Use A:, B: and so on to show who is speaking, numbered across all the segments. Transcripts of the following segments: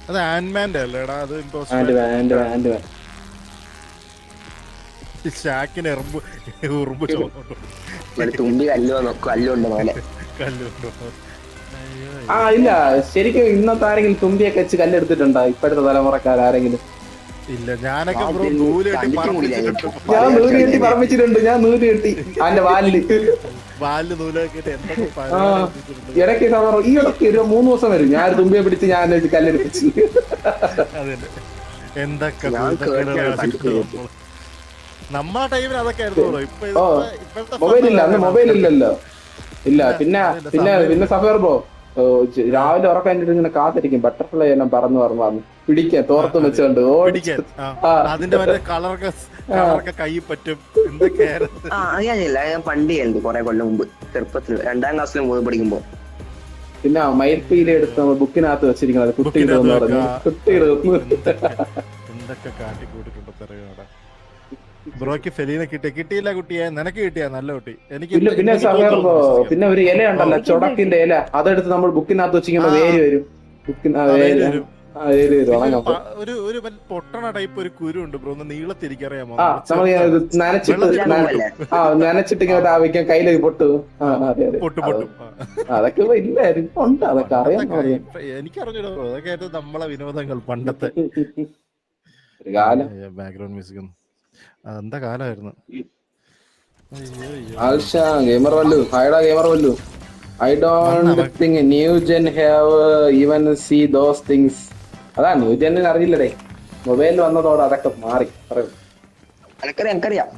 A: അത് ആൻഡ്മാന്റെ അല്ലേടാ അത്
B: ആൻഡ്
A: ഇമ്പോസിബിൾ
B: ആൻഡ് ആൻഡ്
A: ഷാക്കിന് എറുമ്പ് ഉറുമ്പ് ചോന്നുണ്ടോ
C: ഇവിടെ തുമ്പി കല്ല് വന്നു കല്ലുണ്ട് പോലെ
A: കല്ലുണ്ടോ അയ്യോ
B: ആ ഇല്ല ശരിക്കും ഇന്നത്തെ ആരെങ്കിലും തുമ്പിയൊക്കെ വെച്ച് കല്ലെടുത്തിട്ടുണ്ടോ ഇപ്പോഴത്തെ തലമുറക്കാർ ആരെങ്കിലും
A: ഇല്ല ഞാനൊക്കെ
C: ആ,
A: ബ്രോ
C: പിന്നെ
A: നൂല് കെട്ടി
C: കണ്ടിട്ടും കൂടിയില്ല ഞാൻ.
A: പറപ്പിച്ചിട്ടുണ്ട്
B: ഞാൻ നൂല് കെട്ടി പറപ്പിച്ചിട്ടുണ്ട് ഞാൻ നൂല് കെട്ടി അതിന്റെ വാലില്
A: വാലില് നൂലൊക്കെ കെട്ടി എന്തൊക്കെ
B: ആ
A: പരിപാടി ചെയ്തിട്ടുണ്ട്.
B: ഇടയ്ക്ക് സമയം ഈ ഇടയ്ക്ക് ഒരു മൂന്ന് ദിവസം വരും ഞാൻ ഒരു തുമ്പിയെ പിടിച്ച് ഞാൻ ഒരു കല്ലെടുപ്പിച്ച്
A: അതന്നെ എന്തൊക്കെ
C: ഞാൻ
A: ദുരിതക്കേടുകളാ
C: കേട്ടിട്ടുണ്ട്,
A: ചെയ്തിട്ടുള്ളത് നമ്മള്. നമ്മളെ ടൈമിൽ അതൊക്കെ ആയിരുന്നു ബ്രോ ഇപ്പൊ
B: ഓ
A: ഇപ്പോഴത്തെ- ഇപ്പോഴത്തെ
B: മൊബൈൽ ഇല്ല അന്ന്
A: ഫണ്ട്
B: മൊബൈൽ ഇല്ലല്ലോ ഇല്ല പിന്നെ
A: അതില്ല,
B: പിന്നെ
A: സമയം-
B: പിന്നെ സഫേർ ബ്രോ ഓ, ചെ- രാവിലെ ഉറക്കം കഴിഞ്ഞിട്ട് ഇങ്ങനെ കാത്തിരിക്കും ബട്ടർഫ്ലൈ എല്ലാം പറന്നു പറഞ്ഞു വന്നു പിടിക്കാൻ തോർത്ത് വെച്ചോണ്ട് ഓടിച്ച്
A: പിടിക്കാൻ ആ.
B: ആ.
A: അതിന്റെ മറ്റേ കളറൊക്കെ കളറൊക്കെ കൈ പറ്റും എന്തൊക്കെയായിരുന്നു
C: ആ അത് ഞാനില്ല ഞാൻ പണ്ട് ചെയ്യുന്നുണ്ട് കുറെ കൊല്ലം മുമ്പ് ചെറുപ്പത്തിൽ രണ്ടാം ക്ലാസ്സിൽ മൂന്ന് പഠിക്കുമ്പോ
B: പിന്നെ മയിൽപ്പീല എടുത്ത് നമ്മൾ ബുക്കിനകത്ത് വെച്ചിരിക്കുന്നത് കുട്ടി
A: ബുക്കിനകത്ത്
B: ഇടുമെന്ന് പറഞ്ഞു
A: വെക്കുക.
B: കുട്ടി ഇടുന്നു
A: എന്തൊക്കെ എന്തൊക്കെ കാട്ടിക്കൂട്ടിട്ടുണ്ട് തെറിയോടെ ബ്രോക്ക് ഫെലീനെ കിട്ടിയ കിട്ടിയില്ല കുട്ടിയെ നിനക്ക് കിട്ടിയ നല്ല കുട്ടി എനിക്ക്
B: പിന്നെ
A: എന്ത്
B: പിന്നെ
A: എനിക്ക്
B: സഫേർ ബ്രോ
A: തോന്നുന്നു
B: പിന്നെ ഒരു ഇല ഉണ്ടല്ലോ ചൊടക്കിന്റെ ഇല അതെടുത്ത് നമ്മൾ ബുക്കിനകത്ത് വെച്ചിരിക്കുമ്പോ
A: ആ.
B: വേര് വരും ബുക്കിന്
A: ആ, വേര്
B: വേര്
A: വരും.
B: ആ വേര് വരും
A: പിന്നെ
B: ഉണങ്ങാൻ
A: പ- ഒരു ഒരു വല്ല പൊട്ടണ ടൈപ്പ് ഒരു കുരു ഉണ്ട് ബ്രോ ഒന്ന് നീളത്തിരിക്കറിയാമോ
B: ആ നമ്മൾ നനച്ചിട്ട്
A: വെള്ളത്തിൽ
B: നന-
C: മുമ്പല്ലേ
B: ആ നനച്ചിട്ട് ഇങ്ങനെ താവിക്കാൻ കയ്യിലേക്ക് പൊട്ടു ആ അതെ അതെ
A: പൊട്ടു പൊട്ടും ആ.
B: അതൊക്കെ ഇപ്പൊ ഇല്ലായിരുന്നു ഉണ്ട് അതൊക്കെ അറിയാൻ
A: അതൊക്കെ ഇപ്പൊ എനിക്കറിഞ്ഞൂടാ ബ്രോ അതൊക്കെ ആയിരുന്നു നമ്മളെ വിനോദങ്ങൾ പണ്ടത്തെ
B: ഒരു കാലം
A: ബാക്ക്ഗ്രൗണ്ട് മ്യൂസിക് എന്താ കാലമായിരുന്നു അയ്യോ അയ്യോ
B: ആൽഷ ഗെയിമർ വല്ലു ഹായ്ഡാ ഗെയിമർ വല്ലു I don't think new gen have even see those things അതാ ന്യൂ ജെന്നിന് അറിയില്ലടേ മൊബൈലിൽ വന്നതോടെ അതൊക്കെ മാറി പറയൂ
C: എനിക്കറിയാം എനിക്കറിയാം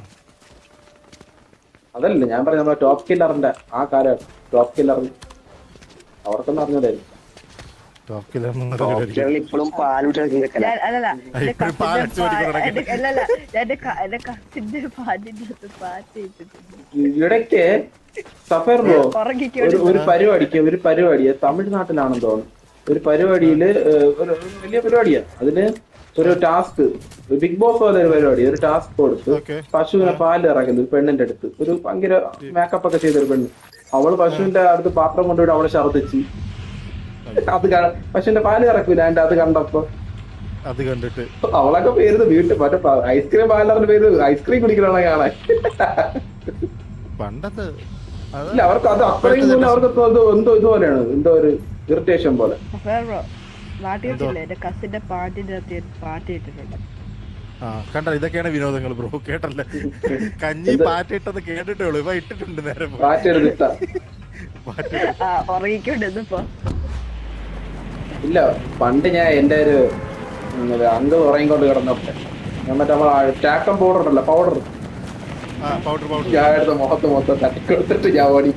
B: അതല്ല ഞാൻ പറഞ്ഞ നമ്മുടെ ടോപ്പ് കില്ലറിന്റെ ആ കാലം ടോപ്പ് കില്ലറിന് അവർക്കൊന്നും അറിഞ്ഞതായിരുന്നു
A: ടോപ്പ് കില്ലർ
C: ഡോക്ടറുകൾ ഇപ്പോഴും പാലൂട്ടി നിൽക്കല
D: ഞാൻ അല്ലല്ല എന്റെ
A: ഇപ്പഴും
D: കസിന്റെ
A: പാലടിച്ച് ഓടിക്കൊണ്ട്
D: പാ-
A: നടക്കുന്നു.
D: എന്റെ- അല്ലല്ല എന്റെ ക- എന്റെ കസിന്റെ പാട്ടിന്റെ അകത്ത് പാട്ട് ചെയ്തിട്ടുണ്ട്
B: ഇടയ്ക്ക് സഫർ ബ്രോ ഒരു
D: ഉറങ്ങിക്കോണ്ട്
B: ഒരു പരിപാടിക്ക് ഒരു പരിപാടി തമിഴ്നാട്ടിലാണെന്ന് തോന്നുന്നു ഒരു പരിപാടിയില് ഏഹ്, ഒരു ഒരു വലിയ പരിപാടിയാ അതില് ഒരു ടാസ്ക് ബിഗ് ബോസ് പോലെ ഒരു പരിപാടി ഒരു ടാസ്ക് കൊടുത്ത്
A: ഓക്കെ
B: പശുവിനെ പാല് ഇറക്കുന്നത് ഒരു പെണ്ണിന്റെ അടുത്ത് ഒരു ഭയങ്കര മേക്കപ്പ് ഒക്കെ ചെയ്ത ഒരു പെണ്ണ് അവള് പശുവിന്റെ അടുത്ത് പാത്രം കൊണ്ടുപോയി അവളെ ഛർദ്ദിച്ച് അത് ക- പശുവിന്റെ പാല് ഇറക്കൂല അതിന്റെ അത് കണ്ടപ്പോ
A: അത് കണ്ടിട്ട്
B: അവളൊക്കെ പേര് വീട്ടിൽ മറ്റേ ഐസ്ക്രീം പാർലറിന്റെ പേര് ഐസ്ക്രീം കുടിക്കണ കാണാൻ
A: പണ്ടത്തെ അത്
B: ഇല്ല അവർക്ക് അത് അത്രയും പോലും അവർക്ക് എന്തോ എന്തോ ഇതുപോലെയാണ് എന്തോ ഒരു ഇറിറ്റേഷൻ പോലെ
D: വേറെ നാട്ടിൽ വെച്ചില്ലേ എന്റെ കസിന്റെ പാട്ടിന്റെ അകത്ത് ഞാൻ പാട്ട് ഇട്ടിട്ടുണ്ട്
A: ആ കണ്ട ഇതൊക്കെയാണ് വിനോദങ്ങൾ ബ്രോ കേട്ടല്ലേ കഞ്ഞി പാറ്റിട്ടത് കേട്ടിട്ടേ ഉള്ളൂ ഇവ ഇട്ടിട്ടുണ്ട് നേരെ പോ.
B: മാറ്റെടുത്ത
A: പാറ്റ്
D: ആ ഉറങ്ങിക്കൊണ്ടിരുന്നപ്പോ
B: ഇല്ല പണ്ട് ഞാൻ എന്റെ ഒരു ഉം, ഒരു അങ്ക് ഉറങ്ങിക്കൊണ്ട് കിടന്നപ്പോ ഞാൻ മറ്റേ നമ്മളെ ടാക്കം പൗഡർ ഉണ്ടല്ലോ പൗഡർ
A: ആ പൗഡർ പൗഡർ
B: ഞാൻ എടുത്ത മുഖത്ത് മൊത്തം തട്ടിക്കൊടുത്തിട്ട് ഞാൻ ഓടി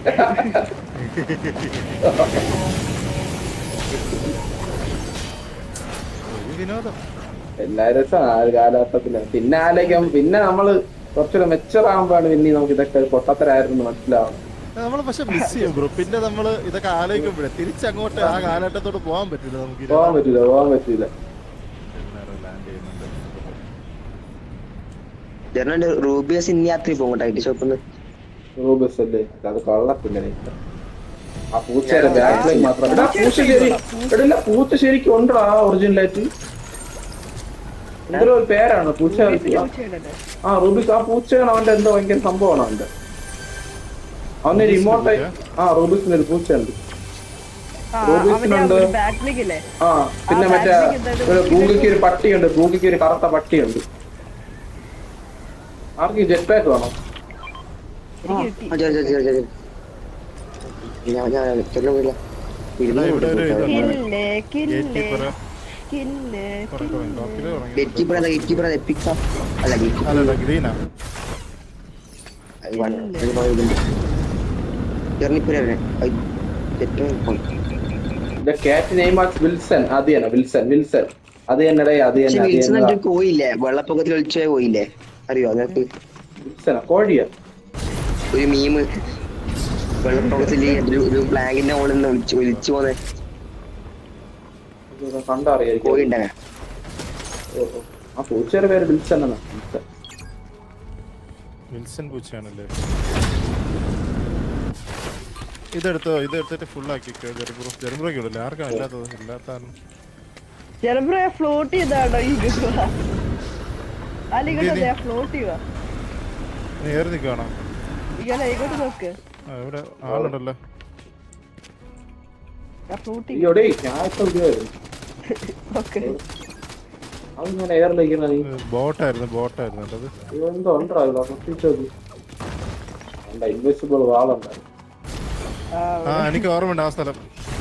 A: ഒരു വിനോദം
B: എല്ലാ രസമാണ് ആ ഒരു കാലഘട്ടത്തില് പിന്നെ ആലോചിക്കാം പിന്നെ നമ്മള് കുറച്ചുകൂടെ മെച്ചർ ആകുമ്പോഴാണ് പിന്നെ നമുക്ക് ഇതൊക്കെ പൊട്ടത്തരായിരുന്നു മനസ്സിലാവും
A: നമ്മൾ പക്ഷെ മിസ് ചെയ്യും ബ്രോ പിന്നെ നമ്മൾ ഇതൊക്കെ ആലോചിക്കുമ്പോഴേ തിരിച്ചങ്ങോട്ട് ആ കാലഘട്ടത്തോട് പോകാൻ പറ്റില്ല നമുക്ക്
B: പോകാൻ പറ്റൂല പോകാൻ പറ്റൂല
A: ലാൻഡ് ചെയ്യുന്നുണ്ട്
C: ജർണൽ റൂബിയസ് ഇനി രാത്രി പോകും ഐ ടി ഷോപ്പിന്ന്
B: റൂബസ് അല്ലേ അത് കൊള്ളത്തില്ല ആ പൂച്ചയുടെ ബാക്കിലേക്ക് മാത്രം എടാ, പൂച്ച ശരി എടാ, ഇല്ല, പൂച്ച ശരിക്കും ഉണ്ടോ ആ ഒറിജിനലായിട്ട് എന്തൊരു ഒരു പേരാണ് പൂച്ച
D: പൂച്ചയുണ്ടല്ലോ.
B: ആ റൂബിസ് ആ പൂച്ചയാണ് അവന്റെ എന്തോ ഭയങ്കര സംഭവമാണ് അവന്റെ അവന് റിമോട്ട് ആ റൂബിസിന് ഒരു പൂച്ചയുണ്ട്
D: ആ,
B: റോബിൻസൺ
D: അവന്റെ
B: ഉണ്ട്.
D: ഒരു ബാറ്റിലേക്ക് ഇല്ലേ
B: ആ പിന്നെ
D: ആ,
B: മറ്റേ
D: ബാറ്റിലേക്ക് എന്തായാലും
B: ഒരു ഗൂഗിക്ക് ഒരു പട്ടിയുണ്ട് ഗൂഗിക്ക് ഒരു കറുത്ത പട്ടിയുണ്ട് ആർക്കും ജെറ്റ് പാക്ക് വേണോ
D: എനിക്ക് കിട്ടി
C: ആ, ശരി, ശരി, ശരി, ശരി. ഞാൻ ഞാൻ ചെല്ലു പോയില്ല
A: ഇവിടെ ഇവിടെ ഒരു ഇതുണ്ട്.
D: കില്ലേ കില്ലേ
A: ഗേറ്റ്
D: കില്ലേ
C: ഗേറ്റ് കീപ്പർ അല്ല ഗേറ്റ് കീപ്പർ എപ്പിക്ക അല്ല ഗേറ്റ്
A: അല്ലല്ല ഗ്രീനാ
C: ജർണിപ്പുര
B: the cat name as Wilson അത് തന്നെ വിൽസൺ വിൽസൺ അത് തന്നെ അത്
C: പക്ഷെ
B: തന്നെ അത്
C: വിൽസൺ
B: തന്നെ
C: എന്നിട്ട് പോയില്ലേ വെള്ളപ്പൊക്കത്തിൽ ഒളിച്ചു പോയില്ലേ അറിയോ അതിനകത്ത്
B: വിൽസൺ കോഴിയാ
C: ഒരു മീമ് വെള്ളപ്പൊക്കത്തിൽ ഒരു ഒരു പ്ലാങ്കിന്റെ മുകളിൽ നിന്ന് ഒളിച്ചു ഒലിച്ചു പോന്നെ
B: കണ്ടറിയായിരിക്കും
C: കോഴി ഉണ്ടങ്ങനെ
B: ഓ, ഓ. ആ പൂച്ചയുടെ പേര് വിൽസൺ എന്നാ വിൽസൺ
A: വിൽസൺ പൂച്ചയാണല്ലേ ഇതെടുത്തോ ഇതെടുത്തിട്ട് ഫുൾ ആക്കി ജെർബ്രോ ജെർബ്രോയ്ക്ക് ഇടല്ലേ ആർക്കാണ് ഇല്ലാത്തത് ഇല്ലാത്ത
D: ചെറുബ്രോ ഫ്ലോട്ട് ചെയ്താണോ ഈ ഗുഹ അല്ലെങ്കിൽ
A: എന്തിന്?
D: ഫ്ലോട്ട് ചെയ്യുക
A: നീ ഏറി നിൽക്കുകയാണോ
D: ഇയാളെ ഇങ്ങോട്ട് നോക്ക്
A: ആ, ഇവിടെ ആളുണ്ടല്ലോ
D: ഫ്ലോട്ട്
B: ഈ എവിടെ ഞാൻ ഇപ്പൊ ഇതായിരുന്നു
D: ഓക്കെ
B: അത് ഞാൻ എയറിലിരിക്കുന്ന നീ
A: ബോട്ടായിരുന്നു ബോട്ടായിരുന്നു കേട്ടത്
B: എന്തോ ഉണ്ടോ അതിലോ സൃഷ്ടിച്ചത് എന്താ ഇൻവെസിബിൾ വാളുണ്ടായിരുന്നു
A: ആ എനിക്ക് ഓർമ്മയുണ്ട് ആ സ്ഥലം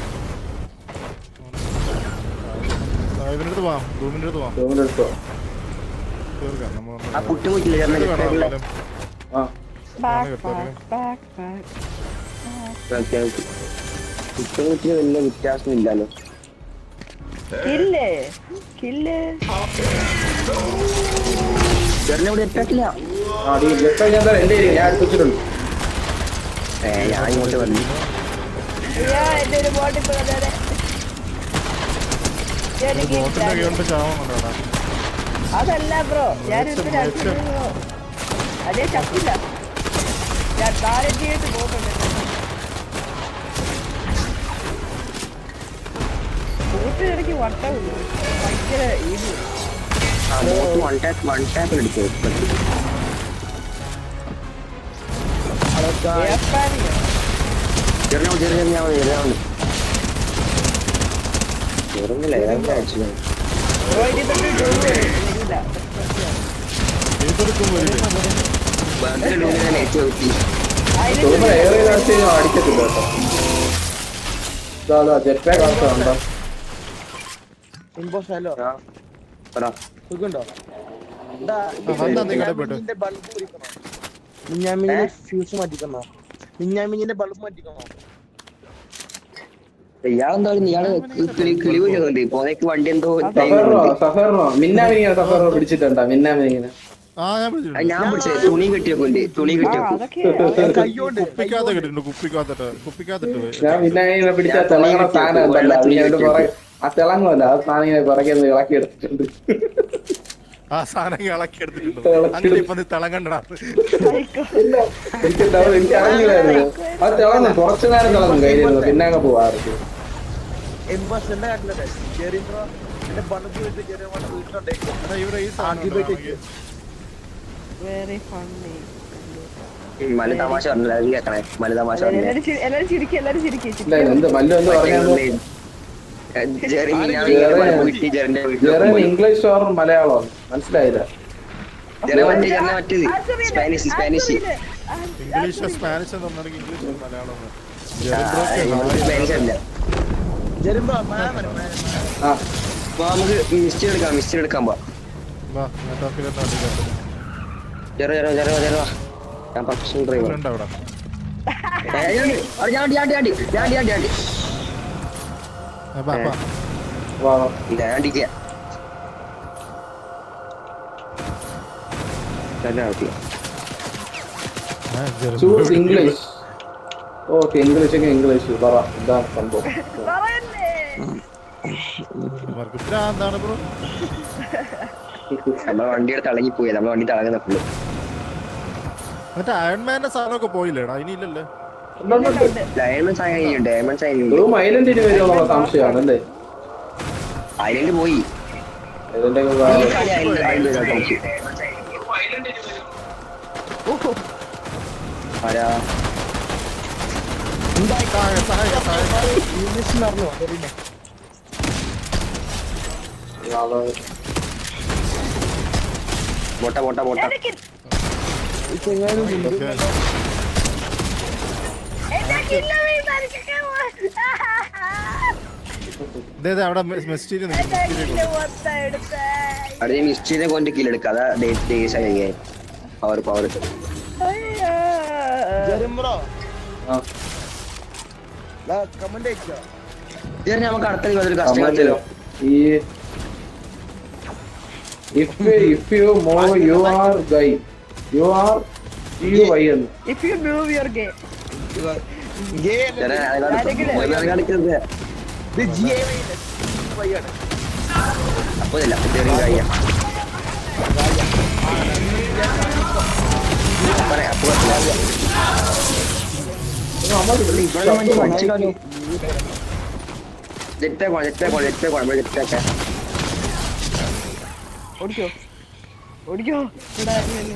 A: ആ, ഇവന്റെ അടുത്ത് പോവാം റൂമിന്റെ അടുത്ത് പോവാം
B: റൂമിന്റെ അടുത്തോ
A: തീർക്കാം നമ്മൾ
C: ആ പുട്ട് പോയിട്ടില്ല
A: ഇത്
C: ചേർന്ന്
A: വേണോ
C: ലെഫ്റ്റ്
A: സ്ഥലം?
B: ആ
D: ബാക്ക്
A: കിടത്താം.
D: ബാക്ക് ബാക്ക്
C: ഓക്കെ ഓക്കെ പുട്ടും കുറ്റിന് വലിയ വ്യത്യാസം ഇല്ലല്ലോ
D: കില്ല് കില്ല്
C: ചേട്ടനെ ഇവിടെ എത്തിയിട്ടില്ല
B: ആ ഡി ലെഫ്റ്റ് ഞാൻ തരാം എന്റെ ഞാൻ അടുപ്പിച്ചിട്ടുണ്ട്
C: ഏ ഞാൻ ഇങ്ങോട്ട് വന്നു
D: ഞാൻ എന്റെ ഒരു ബോട്ടിൽ പോകാതെ
A: ബോട്ടിന്റെ കൈകൊണ്ട് ചാവുന്നുണ്ടോടാ
D: അതല്ല ബ്രോ ഞാൻ
A: മേച്ചം,
D: ഇവിടുത്തെ
A: മേച്ചം.
D: ബ്രോ അതേ ചപ്പില്ല ഞാൻ താരത്തിയായിട്ട് പോകുന്നുണ്ട് കൂട്ടിനിടയ്ക്ക് വട്ടമില്ല ഭയങ്കര ഇത്
C: ആ ബോട്ട് വൺ ടാപ്പ് വൺ ടാപ്പിൽ എടുത്തു
D: ജപ്പാനിയോ
C: ചെറിയ ചെറിയ ചെറിയ ചെറിയ ചെറുന്നില്ല ഏതാണ്ട് അയച്ചു
D: ബ്രോ ഇതിപ്പോ വരില്ല
A: ഏതെടുക്കും വരില്ലേ
C: വെറുതെ റൂമിൽ നെറ്റ് നോക്കി
B: റൂമിൽ എയറിൽ അടിച്ച് കഴിഞ്ഞാൽ അടിക്കത്തില്ല കേട്ടോ ഇതാ അതാ ജെറ്റ് പാക്ക് ആൾക്കാരുണ്ടോ
E: ഇമ്പോസ് ഹലോ
C: ആ പറ
E: സുഖുണ്ടോ എന്താ
A: അതെന്താ നീ കടപ്പെട്ടു?
E: ബൾബ് കുടിക്കണോ മിഞ്ഞാമിഞ്ഞിന്റെ ഫ്യൂസ് മാറ്റിക്കണോ മിഞ്ഞാമിഞ്ഞിന്റെ ബൾബ് മാറ്റിക്കണോ
C: ഇയാളെന്താ ഇയാള് കിളി കിളി പോയി പോന്നേക്ക് വണ്ടി എന്തോ
B: സഫറിനോ സഫറിനോ മിന്നാമിനിങ്ങനെ സഫറിനോ പിടിച്ചിട്ടുണ്ടോ മിന്നാമിനിങ്ങനെ
A: ആ ഞാൻ
C: അത്
A: പിടിച്ചിട്ടുണ്ട്
C: ഞാൻ പിടിച്ചേ തുണി കെട്ടിയൊക്കെ തുണി
D: ആ
C: കെട്ടിയൊക്കെ
D: അതൊക്കെ
E: കയ്യോണ്ട്
A: കുപ്പിക്കകത്ത് കിട്ടിയിട്ടുണ്ട് കുപ്പിക്കകത്തിട്ട് കുപ്പിക്കകത്തിട്ട് പോയി
B: ഞാൻ മിന്നാമിനിങ്ങനെ പിടിച്ച ആ തിളങ്ങണ സാധനം ഉണ്ടല്ലോ അത് ഞാൻ പുറകെ ആ തിളങ്ങുമല്ലോ ആ സാധനം ഇങ്ങനെ പുറകെ ഒന്ന് ഇളക്കി എടുത്തിട്ടുണ്ട്
A: ആ സാധനം ഇളക്കി എടുത്തിട്ടുണ്ട്
B: ഇളക്കി
A: അങ്ങനെ ഇപ്പൊ നീ തിളങ്ങണ്ടടാ
D: സൈക്കോ
B: എനിക്ക് ഡൗ- എനിക്ക് അറിയില്ലായിരുന്നു അത് തിളങ്ങും കുറച്ചു നേരം തിളങ്ങും കയ്യിലിരുന്നു പിന്നെ അങ്ങ് പോവാറുണ്ട്
E: എംബസ് എന്റെ കാട്ടിലുണ്ട് ചെറിയ എന്റെ ബൾബ് വെച്ച് ചെറിയ വീട്ടിലുണ്ടേക്കും
A: എടാ, ഇവിടെ ഈ സാധനം ഉണ്ടോ? നമുക്ക്
D: വെരി ഫണ്ണി
C: മല തമാശ പറഞ്ഞില്ല അത് കേക്കണേ മല തമാശ പറഞ്ഞില്ല
D: എല്ലാരും ചിരി- എല്ലാരും ചിരിക്കും എല്ലാരും ചിരിക്കും
B: ഇല്ല എന്ത് മല്ലു എന്ത് പറഞ്ഞു
C: ജെറി ജെറിന്റെ വീട്ടിൽ
B: ജെറൻ ഇംഗ്ലീഷ് ഓർ മലയാളം മനസ്സിലായില്ല
C: ജെറി മറ്റേ ജെറിനെ മറ്റേത് സ്പാനിഷ് സ്പാനിഷ്
A: ഇംഗ്ലീഷ് സ്പാനിഷ് എന്ന് പറഞ്ഞാൽ ഇംഗ്ലീഷ് മലയാളം എന്ന്.
C: ആ,
A: ജെറിൻ ബ്രോക്ക്
C: ഇവർക്ക് സ്പാനിഷ് അല്ല
E: ജെറിമ്പോ മഴ വരും മഴ വരും.
B: ആ
C: അപ്പൊ നമുക്ക് മിസ്റ്റർ എടുക്കാം മിസ്റ്റർ എടുക്കാൻ പോവാം
A: വാ, ഞാൻ ടോക്കിലോട്ട് വണ്ടി കയറ്റം.
C: ചെറു ചെറു ചെറു ചെറു ഞാൻ പക്ഷി ഡ്രൈവർ
A: ഉണ്ട് അവിടെ
C: ഞാൻ ഞാൻ ഞാൻ ഞാൻ ഞാൻ ഞാൻ
A: ആ, വാ, വാ.
B: വാ വാ.
C: ഇല്ല ഞാൻ ഡിക്കുക
A: ആ, ജെറിൻ
B: ചൂസ്
A: ബ്രോക്ക്.
B: ഇംഗ്ലീഷ് ഓക്കെ ഇംഗ്ലീഷ് ഒക്കെ ഇംഗ്ലീഷ് പറ ഇതാണ് സംഭവം
D: പറയല്ലേ
A: ഇവർക്ക് ഭ്രാന്താണ് ബ്രോ
C: നമ്മളെ വണ്ടിയുടെ തളങ്ങിപ്പോയി നമ്മളെ വണ്ടി തളങ്ങുന്ന ഫുള്ള്
A: മറ്റേ അയൺമാന്റെ സാധനമൊക്കെ പോയില്ലേടാ ഇനി ഇല്ലല്ലേ
C: ഡയമണ്ട് സാധനം ഡയമണ്ട് സാധനം
B: റൂം ഐലൻഡിന് വരുമെന്നുള്ള സംശയമാണ് അല്ലേ
C: ഐലൻഡ് പോയി
B: ഇതിന്റെ
C: ഈ കളി ഐലൻഡ് ഐലൻഡ് നമുക്ക് ആരാ
A: സഹായ സഹായ സഹായ
E: ഇംഗ്ലീഷ് നടന്നു ജെറിനെ
C: ബോട്ട ബോട്ട ബോട്ട
D: എനിക്ക്
E: ഈ ചെങ്ങാനും
A: ഓക്കെ
D: എന്നെ കില്ല വീഴ്ത്താനിക്കൊക്കെ
A: ഇതേ ഇതേ, അവിടെ മെസ്റ്റീരി
D: എന്നെ കില്ല മൊത്തം എടുത്തേ
C: അവിടെ ഈ മിസ്റ്റിനെ കൊണ്ട് കില്ലെടുക്കുക അതാ ഡേസ് ആയി പവർ പവർ
D: അയ്യോ
E: ജെറിംബ്രോ
B: ആ
E: കമന്റ് അയച്ചോ
C: ഇതേ നമുക്ക് അടുത്ത ഒരു കസ്റ്റമർ
B: കമന്റിലോ ഈ if if you move you are guy you are you Y എന്ന്
D: if you move your gay
E: gay
C: കളിക്കുന്നത്
E: ഇത് ജി ഐ വൈയാണ്
C: അപ്പൊ ഇല്ല ചെറിയ കാര്യം പറയാം അപ്പൊ ഇവിടെ വണ്ടി പഠിച്ചിട്ടോ ജെറ്റേ പോണം ജെറ്റേ പോണം ജെറ്റേ പോണം ജെറ്റൊക്കെ
D: ഓടിക്കോ ഓടിക്കോ എടാ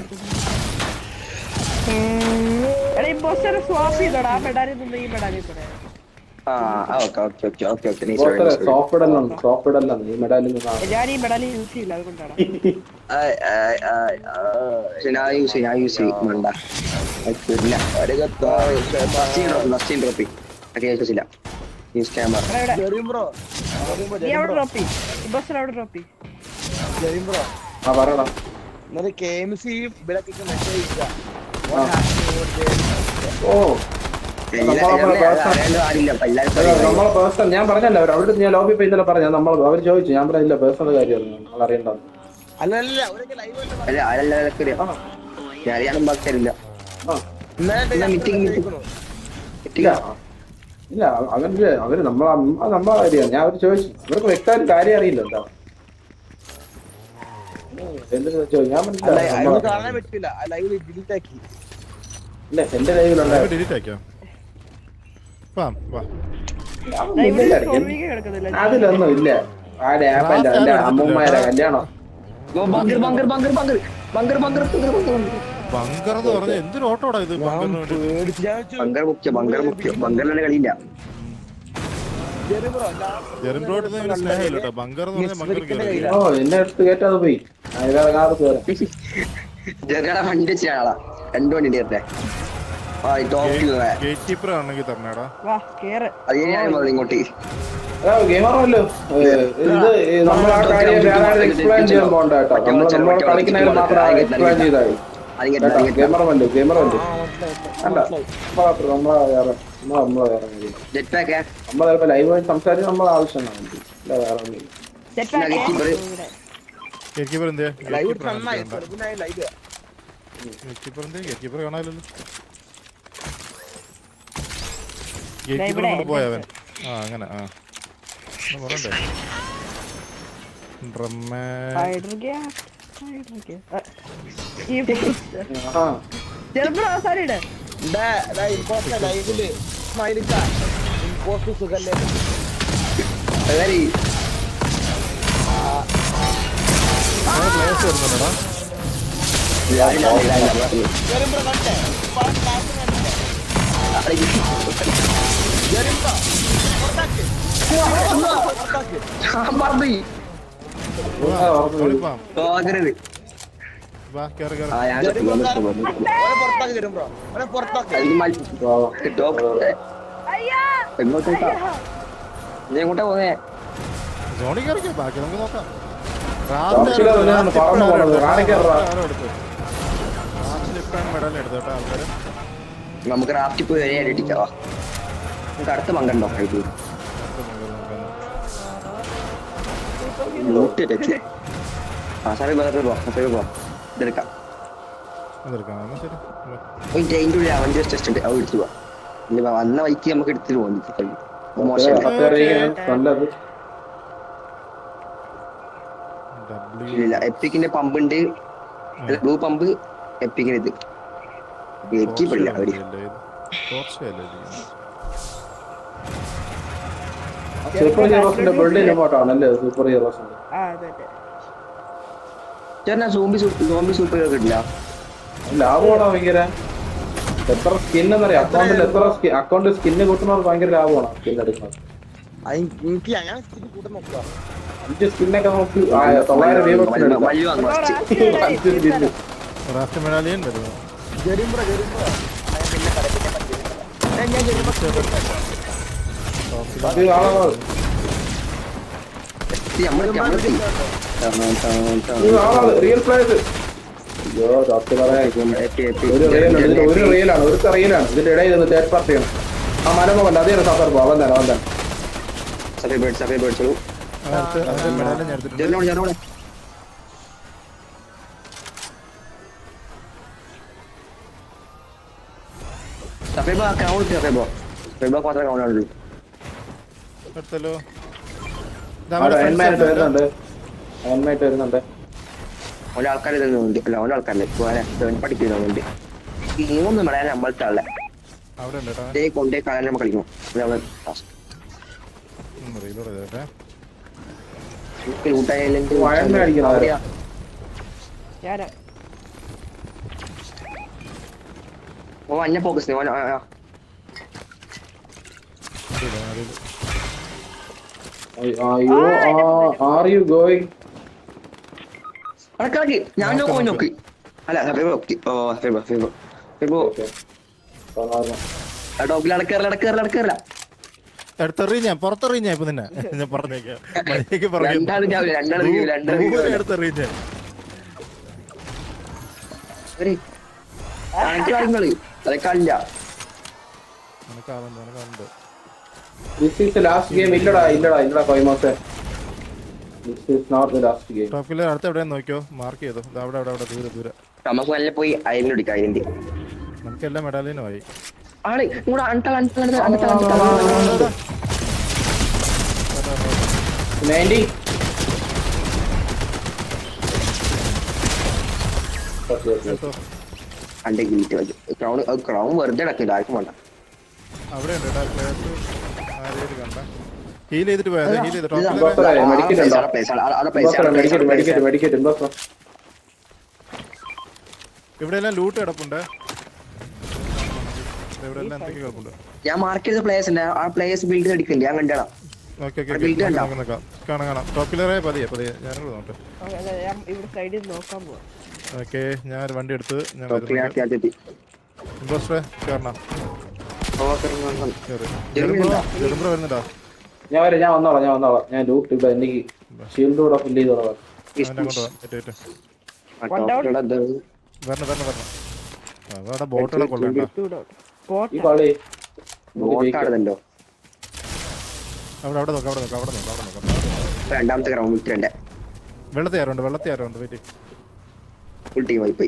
D: എടാ ഈ ബോസ്റ്റർ സ്വാപ്പ് ചെയ്തോടാ ആ മെഡാലിൽ നിന്ന് ഈ മെഡാലിൽ കൂടെ
C: ആ okay okay okay okay okay നീ
B: ബോസ്റ്ററെ സോഫ്റ്റ് ഇടലാണ് സോഫ്റ്റ് ഇടലാണ് ഈ മെഡാലിൽ നിന്ന്
D: ഞാൻ ഈ മെഡാലിൽ യൂസ് ചെയ്യില്ല അതുകൊണ്ടാണ്
C: ഞാൻ യൂസ് ചെയ്യും ഞാൻ യൂസ് ചെയ്യും വേണ്ട ഇല്ല ഫസ്റ്റ് ഡ്രോപ്പി ഒക്കെ യൂസ് ഇല്ല യൂസ് ക്യാമറ
D: എടാ ഇവിടെ
E: ജെറിൻ ബ്രോ ജെറിൻ ബ്രോ
D: നീ അവിടെ ഡ്രോപ്പ് ചെയ്യും ഈ ബോസ്റ്റർ അവിടെ ഡ്രോപ്പ് ചെയ്യും
E: ജെറിൻ ബ്രോ
B: ആ പറയടാ
E: ഇന്നലെ കെ എം സി ഇവിടേക്ക് മെസ്സേജ് ഇല്ല
B: ഓ
C: ആരില്ല അപ്പൊ
B: അല്ല,
C: എല്ലാവരും
B: നമ്മളെ പേഴ്സണൽ ഞാൻ പറഞ്ഞല്ലോ അവർ അവിടെ ഞാൻ ലോബി പോയി ഇന്നലെ പറഞ്ഞ നമ്മൾ അവർ ചോദിച്ചു ഞാൻ പറഞ്ഞില്ല പേഴ്സണൽ കാര്യമായിരുന്നു നമ്മൾ അറിയണ്ടത്
E: അല്ല അല്ല അവരൊക്കെ ലൈവ്
C: അല്ല ആരെല്ലാവരും ഞാൻ അറിയാനും ബാക്കിയല്ല
B: ആ
C: എന്നാ meeting, meeting.
B: ഇല്ല ഇല്ല അവര് അവര് നമ്മളെ അമ്മ നമ്മളെ കാര്യമാണ് ഞാൻ അവർ ചോദിച്ചു അവർക്ക് വ്യക്തമായിട്ട് കാര്യം അറിയില്ല എന്താ എന്തിനാ ചോദിച്ചു ഞാൻ
E: അല്ല
B: മനസ്സിലായി
E: അത്
B: നമ്മളെ-
E: കാണാൻ പറ്റില്ല ആ ലൈവ് ഡിലീറ്റ് ആക്കി
B: ഇല്ല എന്റെ ലൈവിലുണ്ടായിരുന്നു
A: ഡിലീറ്റ് ആക്കിയോ വാ വാ
D: ദാ ഇവിടെ സ്കോറിംഗ് കിടക്കുന്നില്ല
B: അതിലൊന്നും ഇല്ല ആടെ ആപ്പല്ല എന്റെ അമ്മൂമ്മയുടെ കല്യാണം
C: bunker bunker bunker bunker bunker bunker bunker bunker
A: bunker എന്ന് പറഞ്ഞ എന്തൊരു ഓട്ടോടാ ഇത് ബങ്കറിന് വേണ്ടി
E: പേടിച്ച് ഞാൻ വെച്ചു,
C: ബങ്കർ മുഖ്യ ബങ്കർ മുഖ്യ ബങ്കറിലാണ് കളിയില്ല
E: ജെറിൻ ബ്രോ
A: ജെറിൻബ്രോട്ട് സ്നേഹമില്ല കേട്ടോ ബങ്കർ എന്ന് പറഞ്ഞാൽ ബങ്കർ കയറി
B: ഓ എന്നെ അടുത്ത് കേട്ടത് പോയി അതിനകത്ത് കയറാം
C: ചെറുകട വണ്ടി വെച്ച ആളാ രണ്ടു വണ്ടി ഉണ്ടായിരുന്നേ ആ ടോപ്പ്
A: ഗേറ്റ് കീപ്പർ ആണെങ്കിൽ തരണേടാ
D: വാ കേറ്
C: അത് ഞാൻ പറഞ്ഞു ഇങ്ങോട്ട്
B: ഗെയിമറല്ലോ ഇത് ഈ നമ്മൾ ആ കാര്യം വേറെ എക്സ്പ്ലെയിൻ ചെയ്യാൻ പോകണ്ട കേട്ടോ നമ്മൾ നമ്മൾ കളിക്കുന്നതിന് മാത്രം എക്സ്പ്ലെയിൻ ചെയ്താൽ മതി കേട്ടോ ഗെയിമറമല്ലോ ഗെയിമറമല്ലോ അല്ല നമ്മളെ നമ്മളെ വേറെ നമ്മളെ നമ്മളെ വേറെ കാര്യം
C: ജെറ്റ് പാക്ക്
B: നമ്മൾ ചിലപ്പോൾ ലൈവ് സംസാരിച്ച് നമ്മളെ ആവശ്യമാണ് ഇല്ല വേറെ ഒന്നുമില്ല
D: സെറ്റ്
C: ഞാൻ keeper.
A: ഗേറ്റ് കീപ്പർ എന്തിയാ
E: ലൈവ്
A: ഗേറ്റ്
E: നന്നായി
A: കീപ്പർ
E: ചെറുതിനായി ലൈവ്
A: ഗേറ്റ് കീപ്പർ എന്തിയാ ഗേറ്റ് കീപ്പർ കാണാമല്ലോ
D: ദാ
A: ഗേറ്റ് കീപ്പർ
D: ഇവിടെ
A: കൊണ്ട് പോയവൻ ആ അങ്ങനെ ആ ഒന്ന് പറയണ്ടേ ഡ്രമ്മേ
D: സ്പൈഡർ ഗിയ സ്പൈഡർ ഗിയ ഈ
B: ആ
D: ചെറുപ്പം അവസാനം ഇട്
E: ഇമ്പോസ്റ്റ് ലൈവില് സ്മൈലിക്ക ഇമ്പോസ്റ്റ് സുഖല്ലേ
C: വെരി
A: പ്ലേസ് വരുന്നുണ്ടോടാ
E: ജെറിൻ ബ്രോ കണ്ടേ ഇപ്പൊ ആ class കണ്ടില്ലേ? ജെറിൻ ബ്രോ പുറത്താക്ക്. പുറത്താക്ക്.
B: ആ, ഓർമ്മ വരും.
A: വാ വാ കയറി കയറി
C: ആ ഞാൻ
E: ജെറിൻ ബ്രോ ഓനെ പുറത്താക്ക് ജെറിൻ ബ്രോ ഓനെ പുറത്താക്ക്
D: അയ്യാ
C: എങ്ങോട്ടാ നീ എങ്ങോട്ടാ പോന്നേ
A: ജോണി കയറിക്കോ ബാക്കി നമുക്ക് നോക്കാം
B: ടോപ്പിലെ തന്നെയാണ് പറന്നു പോണത്. കാണിക്കാറാ.
A: മെഡൽ എടുത്തു കേട്ടോ ആൾക്കാര്
C: നമുക്ക് റാഫ്റ്റ് പോയി വരെ അടിക്കാവാ നമുക്ക് അടുത്ത പങ്കണ്ടോ ഇത് ലൂട്ട് ഇട്ടേക്ക്. ആ സാറി വേറെ പോ സാറി പോ ഇതെടുക്കാം
A: അതെടുക്കാം എന്നാ ശരി വാ.
C: ഒരു ട്രെയിൻ്റെ ഉള്ളിൽ അവൻ്റെ ടെസ്റ്റ് ഉണ്ട് അത് എടുത്തു പോവാ ഇനി വന്ന വഴിക്ക് നമുക്ക് എടുത്തിട്ട് പോകും മോശം
B: അത്രയും നല്ലത്
A: W
C: ഇല്ല എപ്പിക്കിന്റെ പമ്പ് ഉണ്ട് ബ്ലൂ പമ്പ് എപ്പിക്കിന് ഇത് എനിക്ക് പിടില്ല അവിടെ
B: സൂപ്പർ ഹീറോസിന്റെ ബിൽഡിംഗ് ഇങ്ങോട്ടാണ് അല്ലേ സൂപ്പർ ഹീറോസിന്റെ
D: ആ അതെ അതെ
C: ചേട്ടനാ സോംബി സോംബി സൂപ്പർ കിട്ടില്ല
B: ലാഭമാണോ ഭയങ്കര എത്ര സ്കിൻ എന്നറിയാം അക്കൗണ്ടിൽ എത്ര അക്കൗണ്ടിൽ സ്കിന്ന് കൂട്ടുന്നവർക്ക് ഭയങ്കര ലാഭമാണ് സ്കിൻ എടുക്കുന്നത്
E: ആ, എനിക്ക് അങ്ങനെ സ്ഥിതി കൂട്ടം നോക്കുക
B: അഞ്ച് സ്കിന്നൊക്കെ നമുക്ക് ആ, തൊള്ളായിരം വീബക്സിന് എടുക്കാം
C: വലിയ വാങ്ങും
B: അഞ്ച് സ്കിന്ന്
A: റാഫ്റ്റ് മെഡാലിയൻ വരുന്നു
E: ജെറിൻ ബ്രോ ജെറിൻ ബ്രോ ഞാൻ പിന്നെ കടപ്പിന്നെ പറ്റില്ല ഞാൻ ജെറിൻ ബ്രോ
B: അത് ആളാണ് ഇത് ആളാണ് റിയൽ പ്ലേസ് അയ്യോ ഡോക്ടർ പറയാം ഒരു റിയലാണ് ഇതിൽ ഒരു റിയലാണ് ഒരു റിയലാണ് ഇതിന്റെ ഇടയിൽ നിന്ന് തേർഡ് പാർട്ടിയാണ് ആ മലമല്ല അതേ സന്ദർഭം അവൻ തന്നെ അവൻ തന്നെ
A: മെഡാലിയൻ ഞാൻ എടുത്തിട്ടുണ്ട്
C: മാത്രമേ കൗണ്ടുള്ളൂ
A: എടുത്തല്ലോ
B: അവിടെ അയൺമാനായിട്ട് വരുന്നുണ്ട് അയൺമായിട്ട് വരുന്നുണ്ട്
C: ഓരോ ആൾക്കാർ ഇതൊന്നുണ്ട് അല്ല ഓരോ ആൾക്കാരില്ല പോരാ പഠിക്കുന്നുണ്ട് മൂന്ന് മെഡാൽ നമ്മളത്തെ ആളെ
A: അവിടെ ഉണ്ട് കേട്ടോ
C: ഇതേ കൊണ്ടേ കളയാൻ നമ്മൾ കളിക്കണം അവിടെ
A: റീലോഡ് ചെയ്തേട്ടെ
C: ലൂട്ടായാലും
B: വയറിനെ അടിക്കണം, ആരെ?
D: ഞാനാ
C: ഓ അന്നെ ഫോക്കസ് ഓൻ ആ, ആ.
A: അറിയില്ല, അറിയില്ല.
B: അയ്യോ ആർ യു ഗോയിങ്
C: അടക്ക് അടക്ക് ഞാൻ
A: നോക്ക്,
C: പോയി
A: നോക്ക്.
C: നോക്ക് അല്ല ഫിബോ നോക്കി ഓ ഫിബോ ഫിബോ ഫിബോ ഡോഗിൽ അടക്കേറില്ല അടക്കേറില്ല അടക്കേറില്ല
A: എടുത്തെറിയും ഞാൻ പുറത്തെറിയും ഞാൻ ഇപ്പൊ നിന്നെ ഞാൻ പറഞ്ഞേക്കാം മര്യാദയ്ക്ക് പുറകെ നിന്ന്.
C: രണ്ടാളും ചാവില്ല, രണ്ടാളും വീഴും, രണ്ടാളും
A: ദൂരെ
C: വീഴും.
A: എടുത്തെറിയും ഞാൻ
C: കാര്യങ്ങള് അതൊക്കെ അല്ല
A: നിനക്കാവുന്നുണ്ട് നിനക്കാവുന്നുണ്ട്
B: ദിസ് ഈസ് ലാസ്റ്റ് ഗെയിം ഇല്ലടാ ഇല്ലടാ ഇല്ലടാ കൊയ്മോസെ this is not the last game
A: top killer അടുത്ത് എവിടെയാ നോക്കിയോ മാർക്ക് ചെയ്തോ ദാ അവിടെ അവിടെ അവിടെ ദൂരെ ദൂരെ
C: നമുക്ക് നല്ല പോയി അയലിനൊടിക്കാം അതിന്റെ
A: നമുക്കെല്ലാം മെഡാലിനുമായി
C: ആണ് ഇവിടെ അണ്ടൽ അണ്ടൽ അണ്ടൽ അണ്ടൽ അണ്ടൽ
B: നയൻറ്റി
A: കേട്ടോ
C: അന്റെ ഗീറ്റ് വെച്ചു ക്രൗൺ ക്രൗൺ വെറുതെ അടക്കില്ല ആർക്കും വേണ്ട
A: അവിടെ ഉണ്ട് കേട്ടോ പ്ലേയേഴ്സ് ആരെയും കണ്ട ഹീൽ ചെയ്തിട്ട് പോയാ ഹീൽ ചെയ്ത്
C: ഇതാ,
A: ടോപ്പ്
B: ഇതാ.
C: ആ, ആ
B: മെഡിക്കറ്റ്
C: place,
B: ഉണ്ടോ?
C: ആ place, ആ, ആ place, ആ place, ആ
B: മെഡിക്കറ്റ്
C: place.
B: മെഡിക്കറ്റ് മെഡിക്കറ്റ് എന്തോ
A: ഇവിടെ എല്ലാം ലൂട്ട് കിടപ്പുണ്ട് ഇവിടെ എല്ലാം എന്തൊക്കെ കിടപ്പുണ്ട്
C: ഞാൻ മാർക്ക് ചെയ്ത പ്ലേസ് ഉണ്ട് ആ പ്ലേസ് ബിൽഡ് അടിക്കുന്നുണ്ട് ഞാൻ കണ്ടാ
A: ഓക്കെ ഓക്കെ
C: ആ build കണ്ടോ?
A: നോക്കാം നോക്കാം കാണാം കാണാം ടോപ്പ് കില്ലറെ പതിയെ പതിയെ ഞാനോട് നോട്ടെ
D: ഓക്കേ, അതെ, ഞാൻ ഇവിടെ സൈഡിൽ നോക്കാൻ പോവാ
A: ഓക്കെ ഞാൻ ഒരു വണ്ടി എടുത്ത് ഞാൻ
C: ക്ലിയർ
A: ഇമ്പോസ്റ്ററെ കയറണം കയറി
C: ജെറുമ്പ് ഉണ്ടോ?
A: ജെറുമ്പ്ര വരുന്നുണ്ടോ
B: ഞാൻ വരാം ഞാൻ വന്നോളാം ഞാൻ വന്നോളാം ഞാൻ ലൂട്ട് ഇവിടെ എനിക്ക് ഷീൽഡ് കൂടെ ഫില്ല് ചെയ്തോളാം
A: അവൻ്റെ അങ്ങോട്ട് വാ ഏറ്റവും ഏറ്റവും വരണം വരണം വരണം അവിടെ ബോട്ടുകളെ കൊള്ളണ്ട
D: ഇവിടെ പോട്ടെ
B: ഈ കളി
C: ബോട്ടാടുന്നുണ്ടോ
A: അവിടെ അവിടെ നോക്കാം അവിടെ നോക്കാം അവിടെ നോക്കാം അവിടെ നോക്കാം അവിടെ നോക്കാം.
C: രണ്ടാമത്തെ ഗ്രൗണ്ട് വിട്ടിട്ടുണ്ട്
A: വെള്ളത്തി ആരുണ്ട് വെള്ളത്തി ആരുണ്ട് വെയിറ്റ്
C: ഫുൾ ടീം ആയി പോയി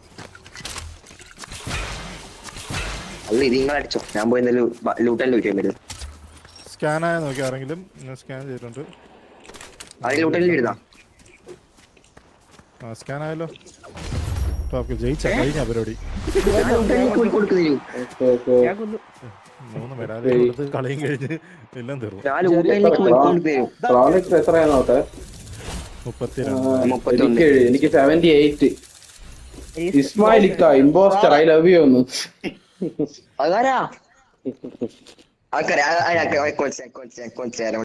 C: അല്ല ഇത് നിങ്ങൾ അടിച്ചോ ഞാൻ പോയി ലൂട്ടൻ ലൂറ്റ് ചെയ്യാൻ പറ്റും
A: സ്കാൻ ആയ നോക്കി ആരെങ്കിലും ഞാൻ സ്കാൻ ചെയ്തിട്ടുണ്ട്
C: അതിൽ ലൂട്ടൻ ഇടുന്ന
A: ആ സ്കാൻ ആയല്ലോ ടോപ്പ് ജയിച്ച കഴിഞ്ഞ പരിപാടി
C: ഞാൻ ലൂട്ടൻ പോയി കൊടുക്കുന്നു
B: ഓക്കെ ഓക്കെ
D: ഞാൻ കൊന്നു
A: മൂന്ന് മെഡാലി കൊടുത്ത് കളിയും കഴിഞ്ഞ് എല്ലാം തീർന്നു
C: ഞാൻ ലൂട്ടനിലേക്ക് പോയി കൊടുക്കുന്നു
B: ക്രോണിക്സ് എത്രയാ നോട്ടെ
A: മുപ്പത്തി
B: ആ,
A: രണ്ട്
C: മുപ്പത്തൊന്ന്.
B: എനിക്ക് എനിക്ക് സെവന്റി എയ്റ്റ് ഇസ്മായിലിക്ക ഇമ്പോസ്റ്റർ ഐ ലവ് യു ഒന്ന്
C: അതാരാ ആൾക്കാരെ കൊച്ചേ കൊച്ചേ കൊച്ചേ കൊച്ചേ